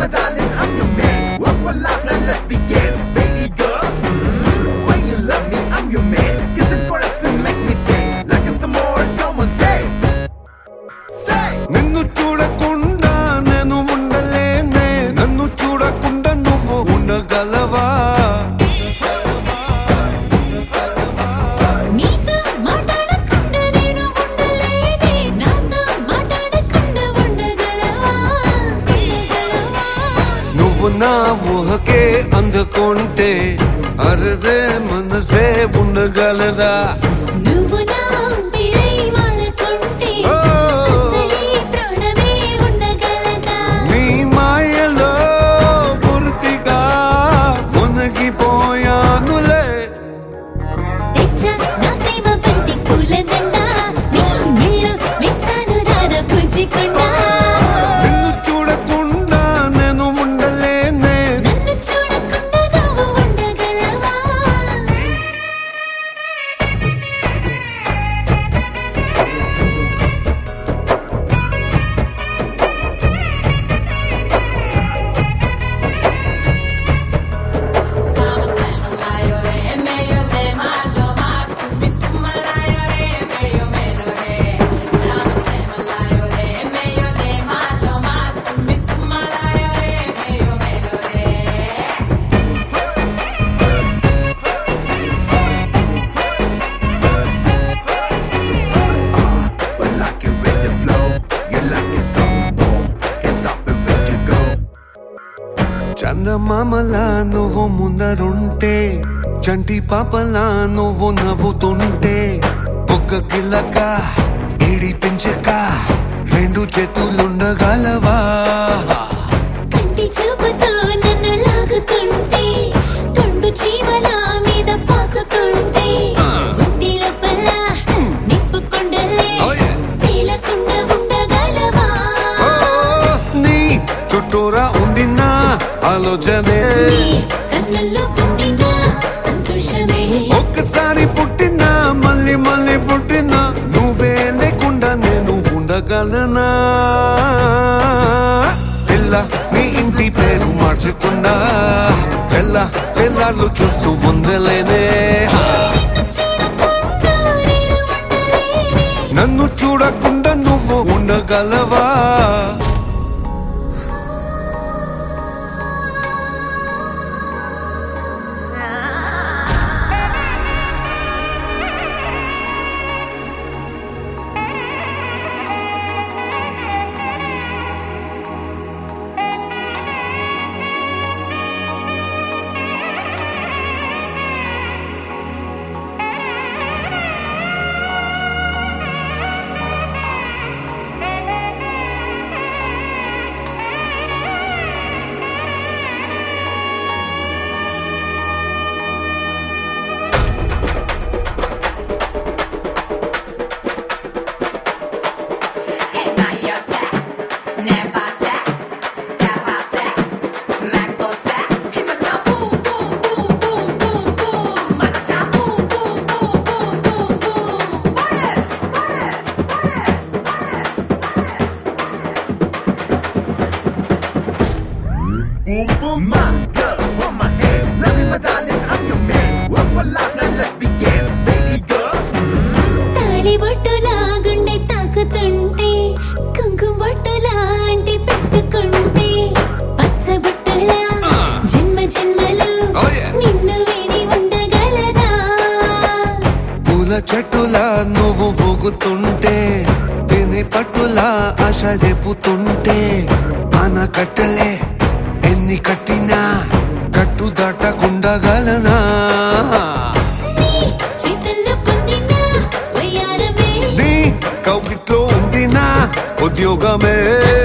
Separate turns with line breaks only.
my darling, I'm your man. One for life, now let's begin. Baby girl, mm, when you love me, I'm your man. Kiss and caress and make me stay. Like it's some more, come on, say. Say.
నిన్ను చూడకుండా నేను ఉండలేనే నన్ను చూడకుండా నువ్వు ఉండగలవా
నీతో మాట్లాడకుండా నేను ఉండలేనే నాతో మాట్లాడకుండా ఉండగలవా ఉండగలవా
నువ్వు నా ఊహకే అందుకుంటే అరరే మనసే ఉండగలదా
నువ్వు నా ఊపిరై మారుతుంటే
ఓ.
అసలీ ప్రాణమే ఉండగలదా
నీ మాయలో పూర్తిగా మునిగిపోయానులే
తెచ్చా నా ప్రేమ బంతి పూలదండ నీ నీళ్ళు వేస్తాను రాధ పుంజికుండా
నిన్ను చూడకుండా నేను ఉండలేనే
నన్ను చూడకుండా నువ్వు ఉండగలవా
But like it with the flow, you like it so more. Can't stop it, where you go.
చందమామలా నువ్వు ముందరుంటే చంటి పాపలా నువ్వు నవ్వుతుంటే ఒక్క కిలక ఏడి పెంచక రెండు చేతులుండగలవా
కంటి చూపుతో నన్ను లాగుతుంటే కొండు చీమల మీద పాకుతుంటే ఒంటి లోపల నిప్పు కొండలే
Oh, yeah.
తేలకుండా ఉండగలవా
ఓ, నీ చుట్టూరా ఉంది నా ఆలోచనే
నీ కన్నుల్లో పొందిన సంతోషమే
ఒక్కసారి పుట్టినా మళ్ళీ మళ్ళీ పుట్టినా నువ్వే లేకుండా నేను ఉండగలనా పిల్ల నీ ఇంటి పేరు మార్చకుండా పిల్ల పిల్లలు చూస్తూ ఉండలేనే
నిన్ను చూడకుండా
నన్ను చూడకుండా
నేను ఉండలేనే
నువ్వు ఉండగలవా
Boom, boom, my girl, hold my hand. Love me, my darling, I'm your man. One for life, now let's begin. Baby girl,
తాళి బొట్టులా గుండె తాకుతుంటే కుంకుమ బొట్టులా అంటి పెట్టుకుంటే పచ్చ బొట్టులా జన్మ జన్మలు
Oh, yeah.
నిన్ను వేడి ఉండగలదా
పూల చెట్టులా నువ్వు ఊగుతుంటే తిని పట్టులా ఆశ రేపుతుంటే ఆనకట్టలే ఎన్ని కట్టినా కట్టు దాటకుండగలనా
నీ చేతుల్లో పొందిన వయ్యారమే
నీ కౌగిట్లో ఉంది నా ఉద్యోగమే